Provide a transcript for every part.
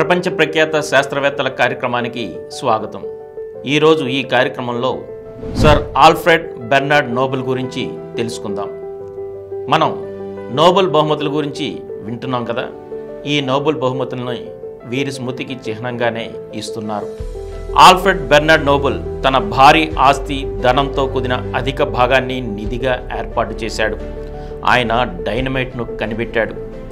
ప్రపంచ ప్రఖ్యాత శాస్త్రవేత్తల కార్యక్రమానికి స్వాగతం ఈరోజు ఈ కార్యక్రమంలో సర్ ఆల్ఫ్రెడ్ బెర్నార్డ్ నోబెల్ గురించి తెలుసుకుందాం మనం నోబెల్ బహుమతుల గురించి వింటున్నాం కదా ఈ నోబెల్ బహుమతులని వీరి స్మృతికి చిహ్నంగానే ఇస్తున్నారు ఆల్ఫ్రెడ్ బెర్నార్డ్ నోబెల్ తన భారీ ఆస్తి ధనంతో కూడిన అధిక భాగాన్ని నిధిగా ఏర్పాటు చేశాడు ఆయన డైనమైట్ను కనిపెట్టాడు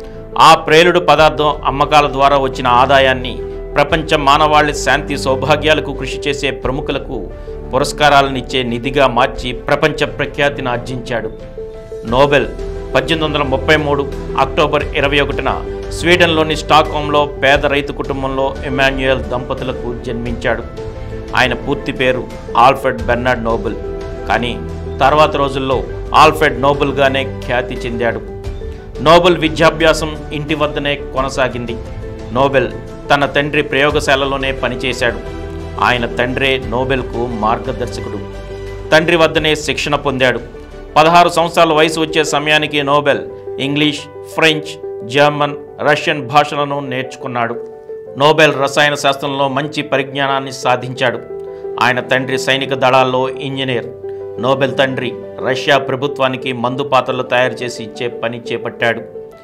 ఆ ప్రేలుడు పదార్థం అమ్మకాల ద్వారా వచ్చిన ఆదాయాన్ని ప్రపంచ మానవాళి శాంతి సౌభాగ్యాలకు కృషి చేసే ప్రముఖులకు పురస్కారాలనిచ్చే నిధిగా మార్చి ప్రపంచ ప్రఖ్యాతిని ఆర్జించాడు నోబెల్ పద్దెనిమిది వందల ముప్పై మూడు అక్టోబర్ ఇరవై ఒకటిన స్వీడన్లోని స్టాక్హోమ్లో పేద రైతు కుటుంబంలో ఇమాన్యుయల్ దంపతులకు జన్మించాడు ఆయన పూర్తి పేరు ఆల్ఫ్రెడ్ బెర్నార్డ్ నోబెల్ కానీ తర్వాత రోజుల్లో ఆల్ఫ్రెడ్ నోబెల్గానే ఖ్యాతి చెందాడు నోబెల్ విద్యాభ్యాసం ఇంటి వద్దనే కొనసాగింది నోబెల్ తన తండ్రి ప్రయోగశాలలోనే పనిచేశాడు ఆయన తండ్రే నోబెల్కు మార్గదర్శకుడు తండ్రి వద్దనే శిక్షణ పొందాడు పదహారు సంవత్సరాల వయసు వచ్చే సమయానికి Nobel English French German Russian భాషలను నేర్చుకున్నాడు నోబెల్ రసాయన శాస్త్రంలో మంచి పరిజ్ఞానాన్ని సాధించాడు ఆయన తండ్రి సైనిక దళాల్లో ఇంజనీర్ నోబెల్ తండ్రి రష్యా ప్రభుత్వానికి మందు పాత్రలు తయారు చేసి ఇచ్చే పని చేపట్టాడు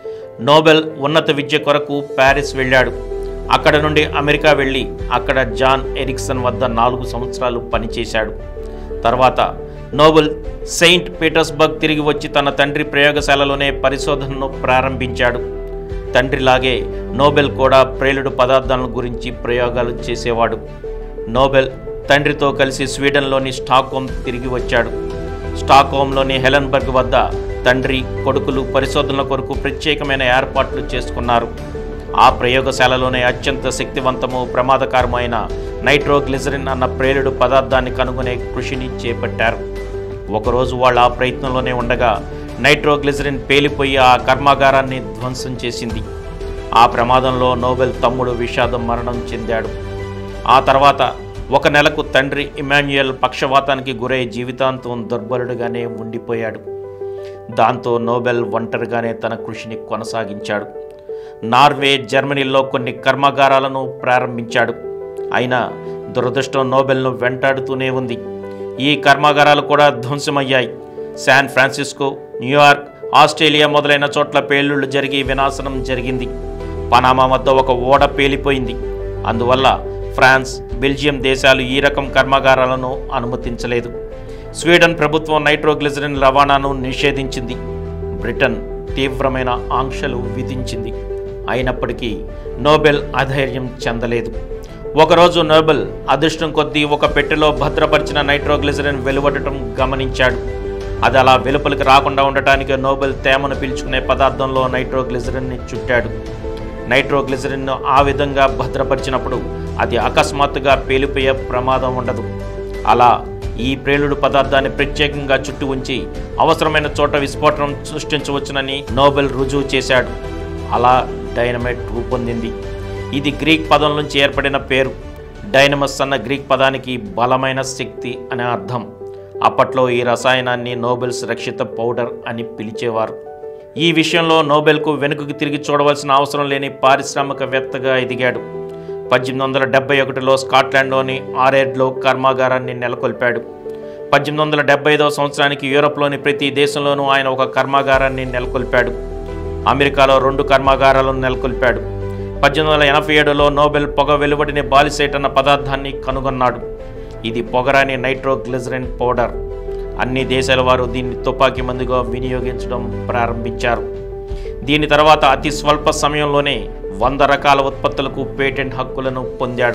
నోబెల్ ఉన్నత విద్య కొరకు ప్యారిస్ వెళ్ళాడు అక్కడ నుండి అమెరికా వెళ్ళి అక్కడ జాన్ ఎరిక్సన్ వద్ద నాలుగు సంవత్సరాలు పనిచేశాడు తర్వాత నోబెల్ సెయింట్ పీటర్స్బర్గ్ తిరిగి వచ్చి తన తండ్రి ప్రయోగశాలలోనే పరిశోధనను ప్రారంభించాడు తండ్రిలాగే నోబెల్ కూడా ప్రేలుడు పదార్థాల గురించి ప్రయోగాలు చేసేవాడు నోబెల్ తండ్రితో కలిసి స్వీడన్లోని స్టాక్హోమ్ తిరిగి వచ్చాడు స్టాక్హోమ్లోని హెలెన్బర్గ్ వద్ద తండ్రి కొడుకులు పరిశోధనల కొరకు ప్రత్యేకమైన ఏర్పాట్లు చేసుకున్నారు ఆ ప్రయోగశాలలోనే అత్యంత శక్తివంతము ప్రమాదకరమైన నైట్రోగ్లిజరిన్ అన్న ప్రేలుడు పదార్థాన్ని కనుగొనే కృషిని చేపట్టారు ఒకరోజు వాళ్ళు ఆ ప్రయత్నంలోనే ఉండగా నైట్రోగ్లిజరిన్ పేలిపోయి ఆ కర్మాగారాన్ని ధ్వంసం చేసింది ఆ ప్రమాదంలో నోబెల్ తమ్ముడు విషాదం మరణం చెందాడు ఆ తర్వాత ఒక నెలకు తండ్రి ఇమాన్యుయల్ పక్షవాతానికి గురై జీవితాంతం దుర్బలుడుగానే ఉండిపోయాడు దాంతో నోబెల్ ఒంటరిగానే తన కృషిని కొనసాగించాడు నార్వే జర్మనీలో కొన్ని కర్మాగారాలను ప్రారంభించాడు అయినా దురదృష్టం నోబెల్ను వెంటాడుతూనే ఉంది ఈ కర్మాగారాలు కూడా ధ్వంసమయ్యాయి శాన్ ఫ్రాన్సిస్కో న్యూయార్క్ ఆస్ట్రేలియా మొదలైన చోట్ల పేలుళ్లు జరిగి వినాశనం జరిగింది పనామా వద్ద ఒక ఓడ పేలిపోయింది అందువల్ల ఫ్రాన్స్ బెల్జియం దేశాలు ఈ రకం కర్మాగారాలను అనుమతించలేదు స్వీడన్ ప్రభుత్వం నైట్రోగ్లిజరిన్ రవాణాను నిషేధించింది బ్రిటన్ తీవ్రమైన ఆంక్షలు విధించింది అయినప్పటికీ నోబెల్ అధైర్యం చెందలేదు ఒకరోజు నోబెల్ అదృష్టం కొద్దీ ఒక పెట్టెలో భద్రపరిచిన నైట్రోగ్లిజరిన్ వెలువడటం గమనించాడు అది అలా వెలుపలికి రాకుండా ఉండటానికి నోబెల్ తేమను పీల్చుకునే పదార్థంలో నైట్రోగ్లిజరిన్ని చుట్టాడు నైట్రోగ్లిజరిన్ను ఆ విధంగా భద్రపరిచినప్పుడు అది అకస్మాత్తుగా పేలిపోయే ప్రమాదం ఉండదు అలా ఈ ప్రేలుడు పదార్థాన్ని ప్రత్యేకంగా చుట్టి ఉంచి అవసరమైన చోట విస్ఫోటనం సృష్టించవచ్చునని నోబెల్ రుజువు చేశాడు అలా డైనమైట్ రూపొందింది ఇది గ్రీక్ పదం నుంచి ఏర్పడిన పేరు డైనమస్ అన్న గ్రీక్ పదానికి బలమైన శక్తి అనే అర్థం అప్పట్లో ఈ రసాయనాన్ని నోబెల్స్ రక్షిత పౌడర్ అని పిలిచేవారు ఈ విషయంలో నోబెల్కు వెనుకకు తిరిగి చూడవలసిన అవసరం లేని పారిశ్రామికవేత్తగా ఎదిగాడు పద్దెనిమిది వందల డెబ్బై ఒకటిలో స్కాట్లాండ్లోని ఆరేడ్లో కర్మాగారాన్ని నెలకొల్పాడు పద్దెనిమిది వందల డెబ్బై ఐదవ సంవత్సరానికి యూరోప్లోని ప్రతి దేశంలోనూ ఆయన ఒక కర్మాగారాన్ని నెలకొల్పాడు అమెరికాలో రెండు కర్మాగారాలను నెలకొల్పాడు పద్దెనిమిది వందల ఎనభై ఏడులో నోబెల్ పొగ వెలువడిన బాలిసైట్ అన్న పదార్థాన్ని కనుగొన్నాడు ఇది పొగరాని నైట్రోగ్లిజరిన్ పౌడర్ అన్ని దేశాల వారు దీన్ని తుపాకీ మందుగా వినియోగించడం ప్రారంభించారు దీని తర్వాత అతి స్వల్ప సమయంలోనే వంద రకాల ఉత్పత్తులకు పేటెంట్ హక్కులను పొందాడు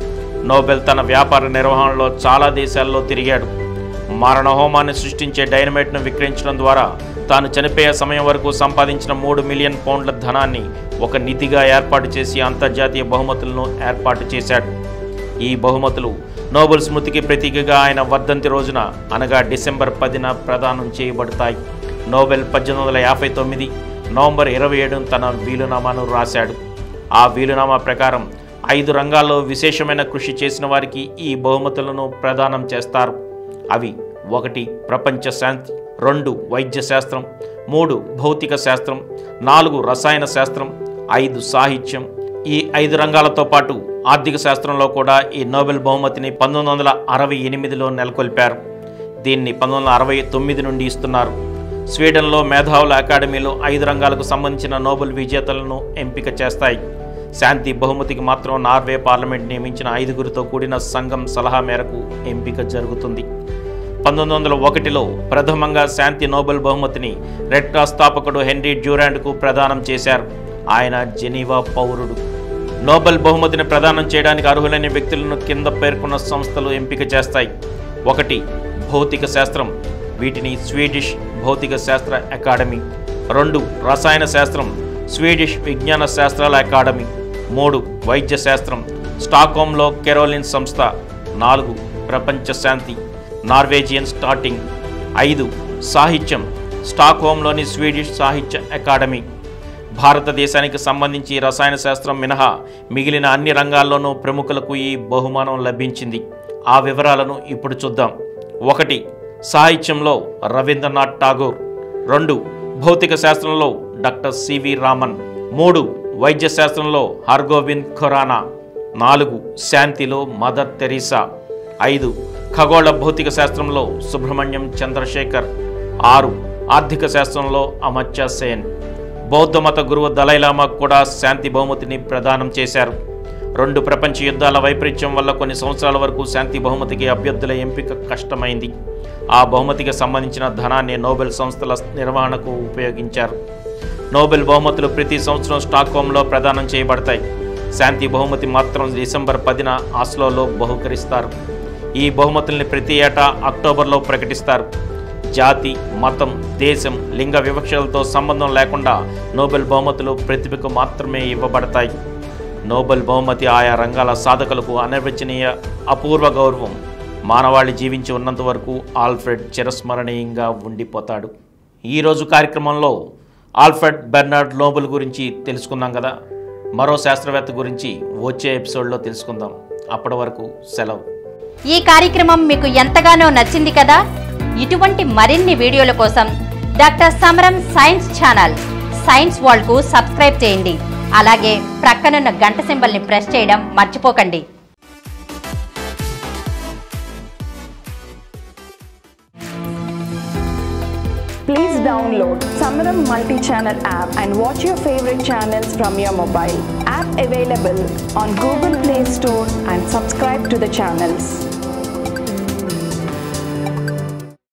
నోబెల్ తన వ్యాపార నిర్వహణలో చాలా దేశాల్లో తిరిగాడు మారణహోమాన్ని సృష్టించే డైనమైట్ను విక్రయించడం ద్వారా తాను చనిపోయే సమయం వరకు సంపాదించిన మూడు మిలియన్ పౌండ్ల ధనాన్ని ఒక నిధిగా ఏర్పాటు చేసి అంతర్జాతీయ బహుమతులను ఏర్పాటు చేశాడు ఈ బహుమతులు నోబెల్ స్మృతికి ప్రతీకగా ఆయన వర్ధంతి రోజున అనగా డిసెంబర్ పదిన ప్రదానం చేయబడతాయి నోబెల్ పద్దెనిమిది వందల యాభై తొమ్మిది నవంబర్ ఇరవై ఏడున తన వీలునామాను రాశాడు ఆ వీలునామా ప్రకారం ఐదు రంగాల్లో విశేషమైన కృషి చేసిన వారికి ఈ బహుమతులను ప్రదానం చేస్తారు అవి ఒకటి ప్రపంచ శాంతి రెండు వైద్య శాస్త్రం మూడు భౌతిక శాస్త్రం నాలుగు రసాయన శాస్త్రం ఐదు సాహిత్యం ఈ ఐదు రంగాలతో పాటు ఆర్థిక శాస్త్రంలో కూడా ఈ నోబెల్ బహుమతిని పంతొమ్మిది వందల అరవై ఎనిమిదిలో నెలకొల్పారు దీన్ని పంతొమ్మిది వందల అరవై తొమ్మిది నుండి ఇస్తున్నారు స్వీడన్లో మేధావుల అకాడమీలో ఐదు రంగాలకు సంబంధించిన నోబెల్ విజేతలను ఎంపిక చేస్తాయి శాంతి బహుమతికి మాత్రం నార్వే పార్లమెంట్ నియమించిన ఐదుగురితో కూడిన సంఘం సలహా మేరకు ఎంపిక జరుగుతుంది పంతొమ్మిది వందల ఒకటిలో ప్రథమంగా శాంతి నోబెల్ బహుమతిని రెడ్ క్రాస్ స్థాపకుడు హెన్రీ డ్యూరాండ్కు ప్రదానం చేశారు ఆయన జెనీవా పౌరుడు నోబెల్ బహుమతిని ప్రదానం చేయడానికి అర్హులైన వ్యక్తులను కింద పేర్కొన్న సంస్థలు ఎంపిక చేస్తాయి ఒకటి భౌతిక శాస్త్రం వీటిని స్వీడిష్ భౌతిక శాస్త్ర అకాడమీ రెండు రసాయన శాస్త్రం స్వీడిష్ విజ్ఞాన శాస్త్రాల అకాడమీ మూడు వైద్య శాస్త్రం స్టాక్హోమ్లో కెరోలిన్ సంస్థ నాలుగు ప్రపంచ శాంతి నార్వేజియన్ స్టార్టింగ్ ఐదు సాహిత్యం స్టాక్హోమ్లోని స్వీడిష్ సాహిత్య అకాడమీ భారతదేశానికి సంబంధించి రసాయన శాస్త్రం మినహా మిగిలిన అన్ని రంగాల్లోనూ ప్రముఖులకు ఈ బహుమానం లభించింది ఆ వివరాలను ఇప్పుడు చూద్దాం ఒకటి సాహిత్యంలో రవీంద్రనాథ్ ఠాగూర్ రెండు భౌతిక శాస్త్రంలో డాక్టర్ సివి రామన్ మూడు వైద్య శాస్త్రంలో హర్గోవింద్ ఖొరానా నాలుగు శాంతిలో మదర్ తెరీసా ఐదు ఖగోళ భౌతిక శాస్త్రంలో సుబ్రహ్మణ్యం చంద్రశేఖర్ ఆరు ఆర్థిక శాస్త్రంలో అమర్త్య సేన్ బౌద్ధ మత గురువు దలైలామాకు కూడా శాంతి బహుమతిని ప్రదానం చేశారు రెండు ప్రపంచ యుద్ధాల వైపరీత్యం వల్ల కొన్ని సంవత్సరాల వరకు శాంతి బహుమతికి అభ్యర్థుల ఎంపిక కష్టమైంది ఆ బహుమతికి సంబంధించిన ధనాన్ని నోబెల్ సంస్థల నిర్వహణకు ఉపయోగించారు నోబెల్ బహుమతులు ప్రతి సంవత్సరం స్టాక్హోమ్లో ప్రదానం చేయబడతాయి శాంతి బహుమతి మాత్రం డిసెంబర్ పదిన ఆస్లోలో బహుకరిస్తారు ఈ బహుమతుల్ని ప్రతి ఏటా అక్టోబర్లో ప్రకటిస్తారు జాతి మతం దేశం లింగ వివక్షలతో సంబంధం లేకుండా నోబెల్ బహుమతులు ప్రతిభకు మాత్రమే ఇవ్వబడతాయి నోబెల్ బహుమతి ఆయా రంగాల సాధకులకు అనిర్వచనీయ అపూర్వ గౌరవం మానవాళి జీవించి ఉన్నంత వరకు ఆల్ఫ్రెడ్ చిరస్మరణీయంగా ఉండిపోతాడు ఈరోజు కార్యక్రమంలో ఆల్ఫ్రెడ్ బెర్నార్డ్ నోబెల్ గురించి తెలుసుకున్నాం కదా మరో శాస్త్రవేత్త గురించి వచ్చే ఎపిసోడ్లో తెలుసుకుందాం అప్పటి వరకు సెలవు ఈ కార్యక్రమం మీకు ఎంతగానో నచ్చింది కదా ఇటువంటి మరిన్ని వీడియోల కోసం doctor Samaram science channel science world కు సబ్స్క్రైబ్ చేయండి అలాగే ప్రక్కనున్న గంట సింబల్ ని ప్రెస్ చేయడం మర్చిపోకండి Please download Samaram multi-channel app and watch your favorite channels from your mobile. App available on Google Play Store and subscribe to the channels.